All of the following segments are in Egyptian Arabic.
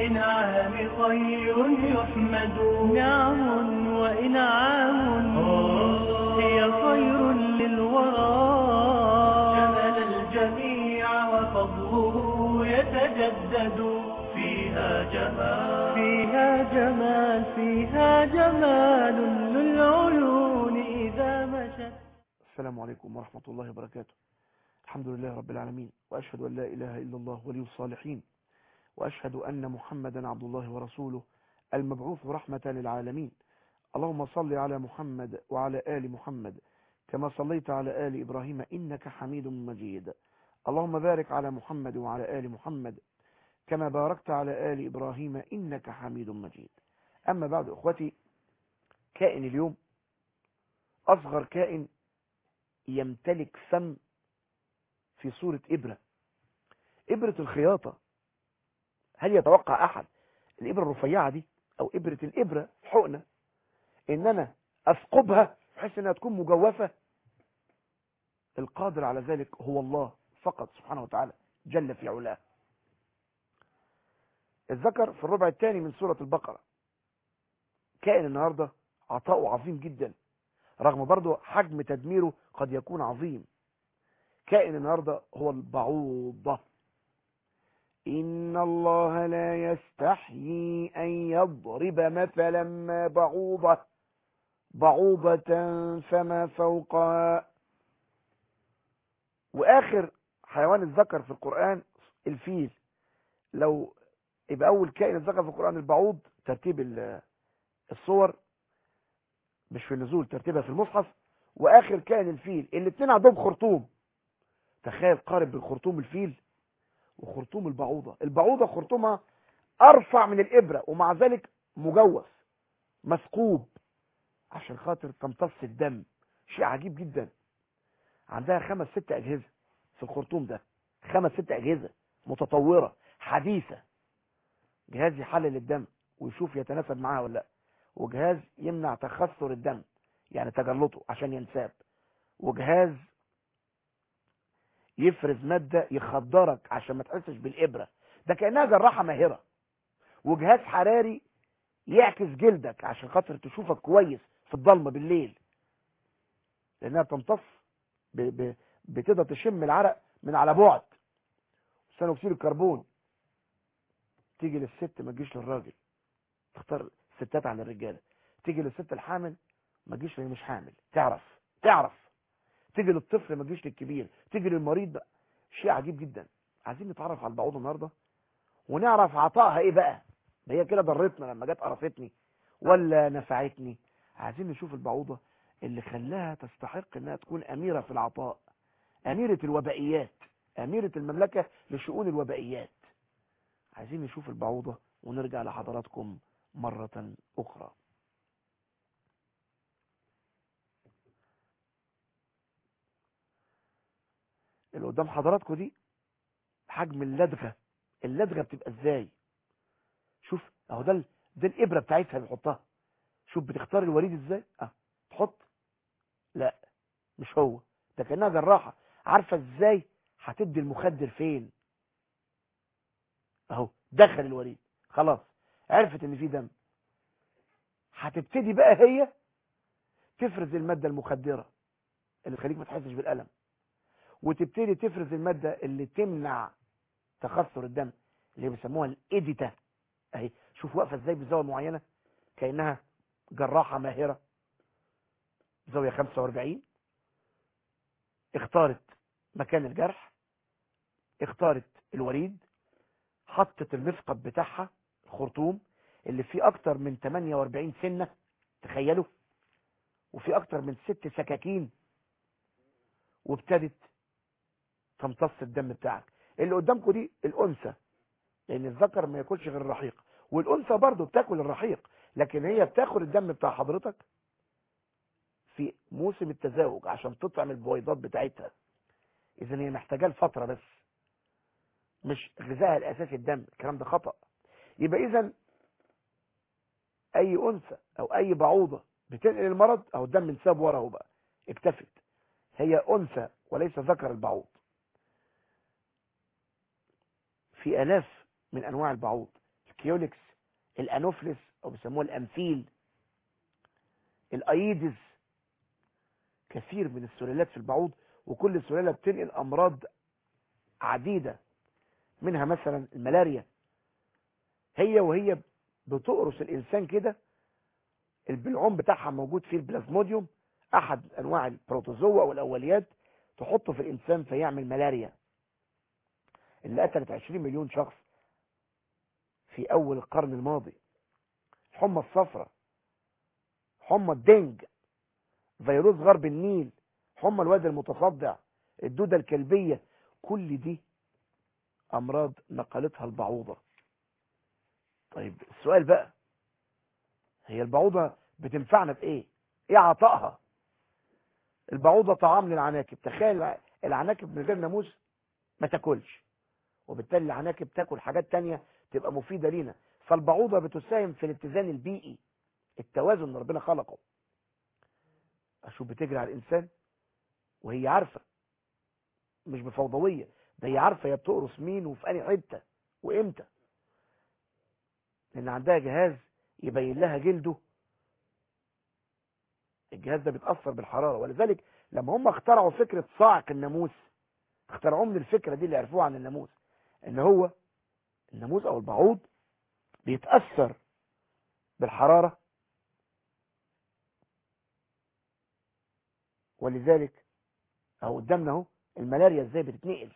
للإنعام خير يحمد نعم وإنعام هي خير للورى شمل الجميع وفضله يتجدد فيها جمال فيها جمال فيها جمال للعيون إذا مشت السلام عليكم ورحمة الله وبركاته الحمد لله رب العالمين وأشهد أن لا إله إلا الله ولي الصالحين وأشهد أن محمدا عبد الله ورسوله المبعوث رحمة للعالمين اللهم صل على محمد وعلى آل محمد كما صليت على آل إبراهيم إنك حميد مجيد اللهم بارك على محمد وعلى آل محمد كما باركت على آل إبراهيم إنك حميد مجيد أما بعد أخوتي كائن اليوم أصغر كائن يمتلك فم في صورة إبرة إبرة الخياطة هل يتوقع أحد الإبرة الرفيعة دي أو إبرة الإبرة حقنة إن أنا أثقبها بحيث أنها تكون مجوفة القادر على ذلك هو الله فقط سبحانه وتعالى جل في علاه الذكر في الربع الثاني من سورة البقرة كائن النهاردة عطاؤه عظيم جدا رغم برضه حجم تدميره قد يكون عظيم كائن النهاردة هو البعوضة إن الله لا يستحيي أن يضرب مثلا ما بعوضة بعوضة فما فوقها وآخر حيوان الذكر في القرآن الفيل لو يبقى أول كائن الذكر في القرآن البعوض ترتيب الصور مش في النزول ترتيبها في المصحف واخر كائن الفيل الاثنين عندهم خرطوم تخيل قارب بين خرطوم الفيل وخرطوم البعوضة البعوضة خرطومها ارفع من الابرة ومع ذلك مجوف مثقوب عشان خاطر تمتص الدم شيء عجيب جدا عندها خمس ست اجهزة في الخرطوم ده خمس ست اجهزة متطورة حديثة جهاز يحلل الدم ويشوف يتناسب معاها ولا لا وجهاز يمنع تخثر الدم يعني تجلطه عشان ينساب وجهاز يفرز مادة يخدرك عشان ما تحسش بالإبرة ده كأنها جراحة ماهرة وجهاز حراري يعكس جلدك عشان خاطر تشوفك كويس في الضلمة بالليل لأنها بتمتص ب... ب... بتقدر تشم العرق من على بعد ثاني أكسيد الكربون تيجي للست ما تجيش للراجل تختار الستات عن الرجاله تيجي للست الحامل ما تجيش اللي مش حامل تعرف تعرف تيجي للطفل ما تجيش للكبير تيجي للمريض بقى شيء عجيب جدا عايزين نتعرف على البعوضه النهارده ونعرف عطائها ايه بقى ده هي كده ضرتنا لما جت قرفتني ولا نفعتني عايزين نشوف البعوضه اللي خلاها تستحق انها تكون اميره في العطاء اميره الوبائيات اميره المملكه لشؤون الوبائيات عايزين نشوف البعوضه ونرجع لحضراتكم مرة أخرى اللي قدام حضراتكم دي حجم اللدغة اللدغة بتبقى ازاي شوف اهو ده ده الابرة بتاعتها بنحطها شوف بتختار الوريد ازاي اه تحط لا مش هو ده كانها جراحة عارفة ازاي هتدي المخدر فين اهو دخل الوريد خلاص عرفت ان في دم هتبتدي بقى هي تفرز المادة المخدرة اللي تخليك ما تحسش بالألم وتبتدي تفرز المادة اللي تمنع تخثر الدم اللي بيسموها الإيديتا اهي شوف واقفة ازاي بزاوية معينة كأنها جراحة ماهرة زاوية 45 اختارت مكان الجرح اختارت الوريد حطت المثقب بتاعها الخرطوم اللي فيه اكتر من 48 سنة تخيلوا وفي اكتر من ست سكاكين وابتدت تمتص الدم بتاعك اللي قدامكم دي الانثى لان الذكر ما ياكلش غير الرحيق والانثى برضه بتاكل الرحيق لكن هي بتاخد الدم بتاع حضرتك في موسم التزاوج عشان تطعم البويضات بتاعتها اذا هي محتاجاه لفتره بس مش غذائها الاساسي الدم الكلام ده خطأ يبقى اذا اي انثى او اي بعوضة بتنقل المرض او الدم انساب ورا اهو بقى اكتفت هي انثى وليس ذكر البعوض في الاف من انواع البعوض كيوليكس الانوفلس او بيسموها الامثيل الايدز كثير من السلالات في البعوض وكل سلالة بتنقل امراض عديدة منها مثلا الملاريا هي وهي بتقرص الانسان كده البلعوم بتاعها موجود فيه البلازموديوم احد انواع البروتوزوا او الاوليات تحطه في الانسان فيعمل ملاريا اللي قتلت 20 مليون شخص في اول القرن الماضي الحمى الصفراء حمى الدنج فيروس غرب النيل حمى الواد المتصدع الدودة الكلبية كل دي امراض نقلتها البعوضة طيب السؤال بقى هي البعوضة بتنفعنا في ايه ايه عطائها البعوضة طعام للعناكب تخيل العناكب من غير ناموس ما تاكلش وبالتالي العناكب تاكل حاجات تانية تبقى مفيدة لينا فالبعوضة بتساهم في الاتزان البيئي التوازن اللي ربنا خلقه اشوف بتجري على الانسان وهي عارفة مش بفوضوية ده هي عارفة هي بتقرص مين وفي انهي حتة وامتى لان عندها جهاز يبين لها جلده الجهاز ده بيتأثر بالحرارة ولذلك لما هم اخترعوا فكرة صاعق الناموس اخترعوه من الفكرة دي اللي عرفوها عن الناموس ان هو الناموس او البعوض بيتأثر بالحرارة ولذلك اهو قدامنا اهو الملاريا ازاي بتتنقل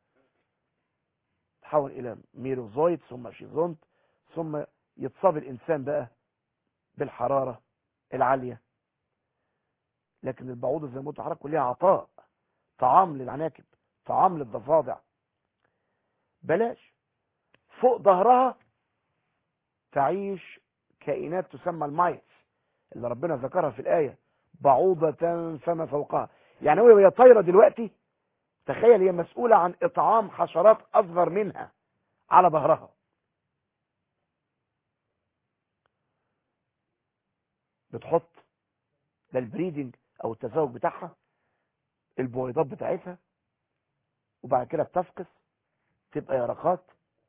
تحول الى ميروزويد ثم شيزونت ثم يتصاب الانسان بقى بالحرارة العالية لكن البعوض زي ما قلت لحضرتك ليها عطاء طعام للعناكب طعام للضفادع بلاش فوق ظهرها تعيش كائنات تسمى المايتس اللي ربنا ذكرها في الآية بعوضة فما فوقها يعني هو وهي طايرة دلوقتي تخيل هي مسؤولة عن إطعام حشرات أصغر منها على ظهرها بتحط ده البريدنج او التزاوج بتاعها البويضات بتاعتها وبعد كده بتفقس تبقى يرقات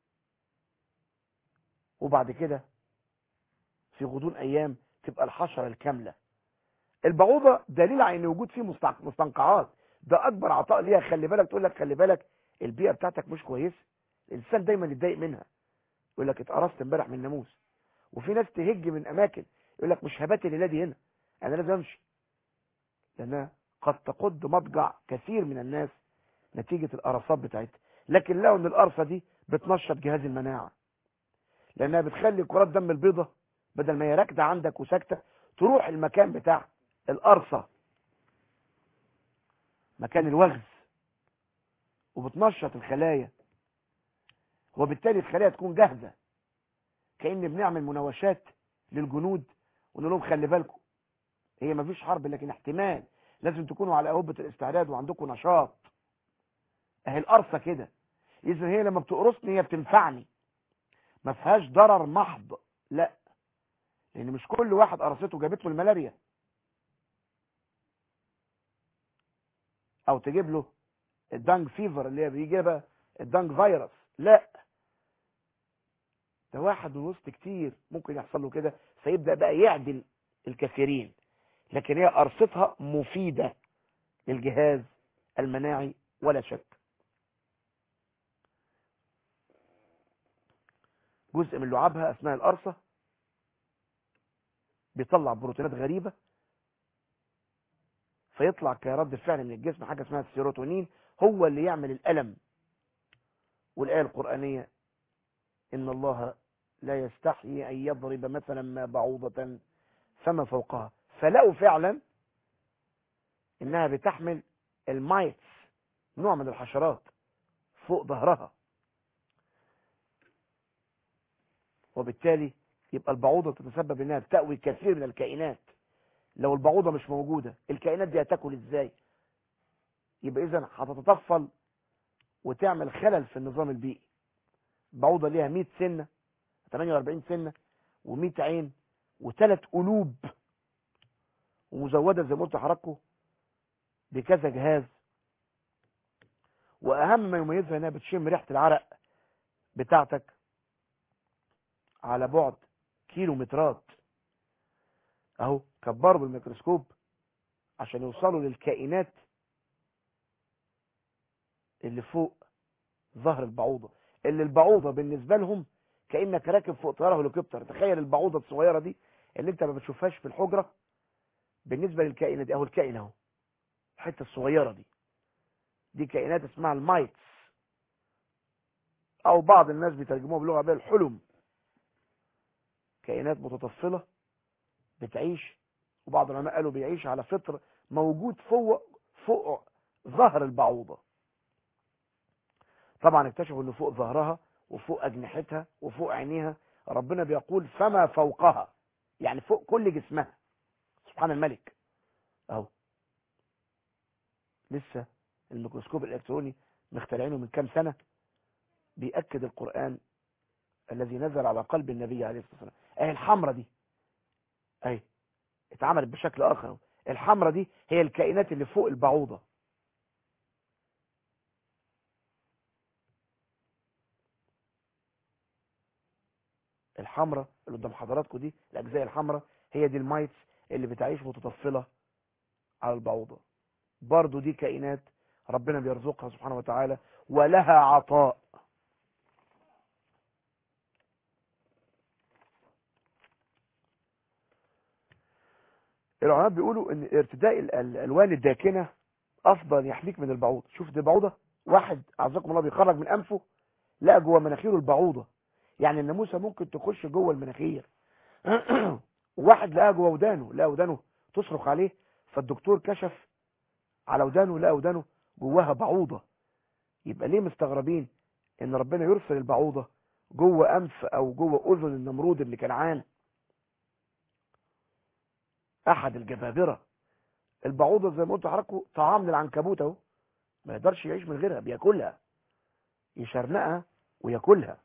وبعد كده في غضون ايام تبقى الحشرة الكاملة البعوضة دليل على ان وجود فيه مستنقعات ده اكبر عطاء ليها خلي بالك تقول لك خلي بالك البيئة بتاعتك مش كويسة الانسان دايما يتضايق منها يقول لك اتقرصت امبارح من ناموس وفي ناس تهج من اماكن يقول لك مش هبات الليله دي هنا انا لازم امشي لانها قد تقض مضجع كثير من الناس نتيجة القرصات بتاعتها لكن لو ان القرصة دي بتنشط جهاز المناعة لانها بتخلي كرات دم البيضة بدل ما هي راكده عندك وساكتة تروح المكان بتاع القرصة مكان الوغز وبتنشط الخلايا وبالتالي الخلايا تكون جاهزة كأن بنعمل مناوشات للجنود ونقول لهم خلي بالكم هي ما فيش حرب لكن احتمال لازم تكونوا على أهبة الاستعداد وعندكم نشاط اهي القرصة كده إذا هي لما بتقرصني هي بتنفعني ما فيهاش ضرر محض لا لأن مش كل واحد قرصته جابت له الملاريا أو تجيب له الدانج فيفر اللي هي بيجيبها الدانج فيروس لا ده واحد من وسط كتير ممكن يحصل له كده فيبدأ بقى يعدل الكثيرين لكن هي قرصتها مفيدة للجهاز المناعي ولا شك جزء من لعابها أثناء القرصة بيطلع بروتينات غريبة فيطلع كرد فعل من الجسم حاجة اسمها السيروتونين هو اللي يعمل الألم والآية القرآنية إن الله لا يستحي أن يضرب مثلا ما بعوضة فما فوقها فلقوا فعلا إنها بتحمل المايتس نوع من الحشرات فوق ظهرها وبالتالي يبقى البعوضة تتسبب انها تأوي كثير من الكائنات لو البعوضة مش موجودة الكائنات دي هتاكل ازاي يبقى اذا هتتطفل وتعمل خلل في النظام البيئي البعوضة ليها 100 سنة 48 سنة و100 عين وثلاث قلوب ومزودة زي ما قلت لحضراتكم بكذا جهاز واهم ما يميزها انها بتشم ريحة العرق بتاعتك على بعد كيلومترات اهو كبروا بالميكروسكوب عشان يوصلوا للكائنات اللي فوق ظهر البعوضة اللي البعوضة بالنسبة لهم كأنك راكب فوق طيارة هليكوبتر تخيل البعوضة الصغيرة دي اللي انت ما بتشوفهاش في الحجرة بالنسبة للكائنة دي اهو الكائن اهو الحتة الصغيرة دي دي كائنات اسمها المايتس او بعض الناس بيترجموها باللغة العربية الحلم كائنات متطفلة بتعيش وبعض العلماء قالوا بيعيش على فطر موجود فوق فوق ظهر البعوضة طبعا اكتشفوا ان فوق ظهرها وفوق اجنحتها وفوق عينيها ربنا بيقول فما فوقها يعني فوق كل جسمها سبحان الملك اهو لسه الميكروسكوب الالكتروني مخترعينه من كام سنة بيأكد القرآن الذي نزل على قلب النبي عليه الصلاة والسلام اهي الحمرة دي اهي اتعملت بشكل اخر الحمرة دي هي الكائنات اللي فوق البعوضة الحمراء اللي قدام حضراتكم دي الاجزاء الحمراء هي دي المايتس اللي بتعيش متطفلة على البعوضة برضو دي كائنات ربنا بيرزقها سبحانه وتعالى ولها عطاء العلماء بيقولوا ان ارتداء ال- الالوان الداكنه افضل يحميك من البعوض شوف دي بعوضه واحد اعزكم الله بيخرج من انفه لقى جوه مناخيره البعوضه يعني الناموسه ممكن تخش جوه المناخير واحد لقى جوه ودانه لقى ودانه تصرخ عليه فالدكتور كشف على ودانه لقى ودانه جواها بعوضه يبقى ليه مستغربين ان ربنا يرسل البعوضه جوه انف او جوه اذن النمرود اللي كان عان احد الجبابره البعوضه زي ما قلت لحضراتكم طعام للعنكبوت اهو ما يقدرش يعيش من غيرها بياكلها يشرنقها وياكلها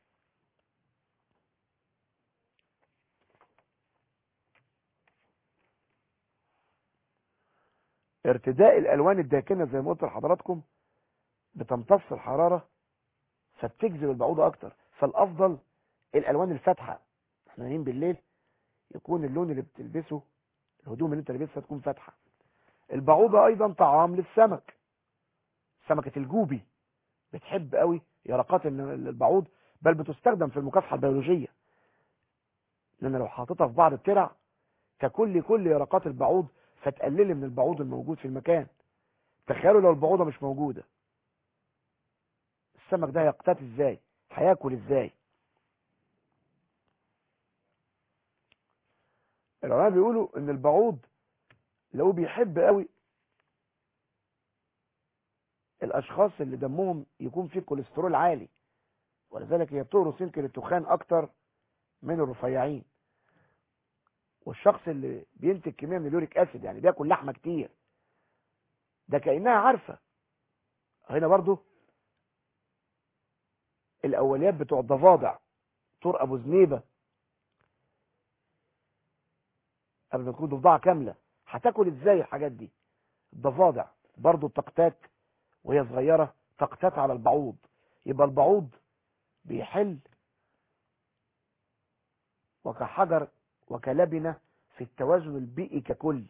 ارتداء الالوان الداكنه زي ما قلت لحضراتكم بتمتص الحراره فبتجذب البعوضه اكتر فالافضل الالوان الفاتحه احنا نايمين بالليل يكون اللون اللي بتلبسه الهدوم اللي انت لابسها تكون فاتحه البعوضه ايضا طعام للسمك سمكه الجوبي بتحب قوي يرقات الن- البعوض بل بتستخدم في المكافحه البيولوجيه لان لو حاططها في بعض الترع تاكل كل يرقات البعوض فتقلل من البعوض الموجود في المكان تخيلوا لو البعوضه مش موجوده السمك ده هيقتات ازاي هياكل ازاي العلماء بيقولوا ان البعوض لو بيحب قوي الاشخاص اللي دمهم يكون فيه كوليسترول عالي ولذلك هي بتقرص يمكن التخان اكتر من الرفيعين والشخص اللي بينتج كميه من اليوريك اسيد يعني بياكل لحمه كتير ده كانها عارفه هنا برضو الاوليات بتوع الضفادع طور ابو زنيبه قبل ما تكون ضفدعه كامله هتاكل ازاي الحاجات دي الضفادع برضو التقتات وهي صغيره تقتات على البعوض يبقى البعوض بيحل وكحجر وكلبنه في التوازن البيئي ككل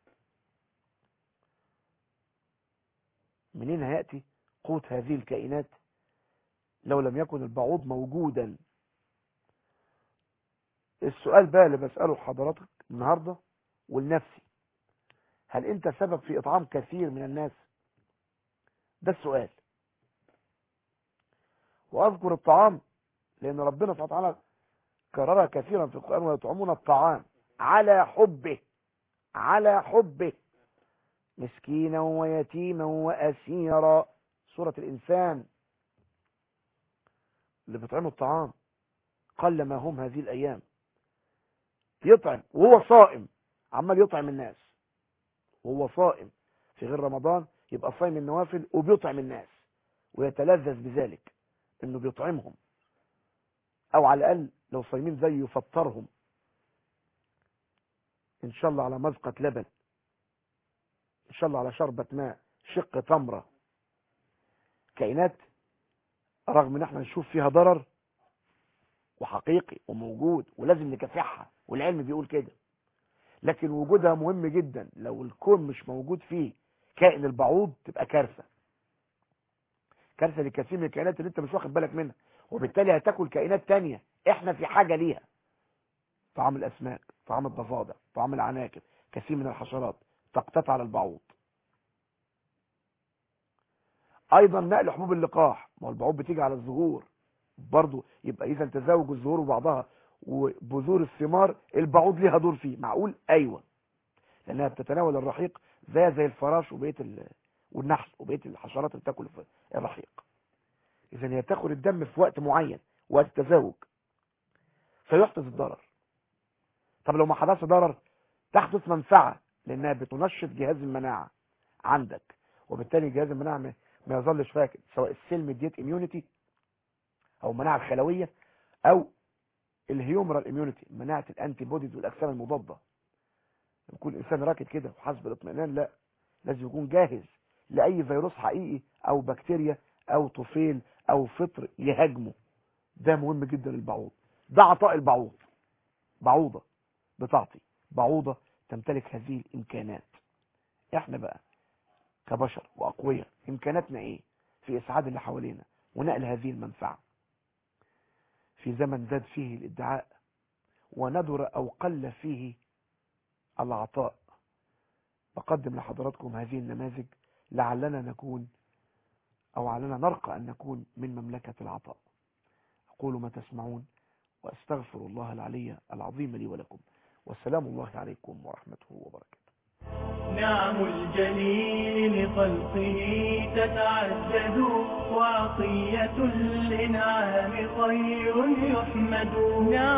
منين هياتي قوت هذه الكائنات لو لم يكن البعوض موجودا السؤال بقى اللي بسأله لحضرتك النهاردة ولنفسي هل انت سبب في اطعام كثير من الناس ده السؤال واذكر الطعام لان ربنا سبحانه وتعالى كررها كثيرا في القرآن ويطعمون الطعام على حبه على حبه مسكينا ويتيما واسيرا سورة الانسان اللي بيطعموا الطعام قل ما هم هذه الايام يطعم وهو صائم عمال يطعم الناس وهو صائم في غير رمضان يبقى صايم النوافل وبيطعم الناس ويتلذذ بذلك انه بيطعمهم او على الاقل لو صايمين زيه يفطرهم ان شاء الله على مزقة لبن ان شاء الله على شربة ماء شق تمرة كائنات رغم ان احنا نشوف فيها ضرر وحقيقي وموجود ولازم نكافحها والعلم بيقول كده لكن وجودها مهم جدا لو الكون مش موجود فيه كائن البعوض تبقى كارثه كارثه لكثير من الكائنات اللي انت مش واخد بالك منها وبالتالي هتاكل كائنات تانية احنا في حاجه ليها طعام الاسماك طعام الضفادع طعام العناكب كثير من الحشرات تقتات على البعوض ايضا نقل حبوب اللقاح ما هو البعوض بتيجي على الزهور برضو يبقى اذا تزاوج الزهور وبعضها وبذور الثمار البعوض ليها دور فيه معقول ايوه لانها بتتناول الرحيق زي زي الفراش وبقيه ال... والنحل وبقيه الحشرات اللي بتاكل الرحيق اذا هي بتاخد الدم في وقت معين وقت التزاوج فيحدث الضرر طب لو ما حدث ضرر تحدث منفعه لانها بتنشط جهاز المناعه عندك وبالتالي جهاز المناعه ما يظلش فاكر سواء السيل ديت اميونيتي او المناعه الخلويه او الهيومرال اميونيتي مناعه الانتي بوديز والاجسام المضاده يكون الانسان راكد كده وحاسس بالاطمئنان لا لازم يكون جاهز لاي فيروس حقيقي او بكتيريا او طفيل او فطر يهاجمه ده مهم جدا للبعوض ده عطاء البعوض بعوضه بتعطي بعوضه تمتلك هذه الامكانات احنا بقى كبشر واقوياء امكاناتنا ايه في اسعاد اللي حوالينا ونقل هذه المنفعه في زمن زاد فيه الادعاء وندر او قل فيه العطاء بقدم لحضراتكم هذه النماذج لعلنا نكون او علنا نرقى ان نكون من مملكة العطاء اقول ما تسمعون واستغفر الله العلي العظيم لي ولكم والسلام الله عليكم ورحمته وبركاته نعم الجليل لخلقه تتعدد وعطية الإنعام خير يحمد نعم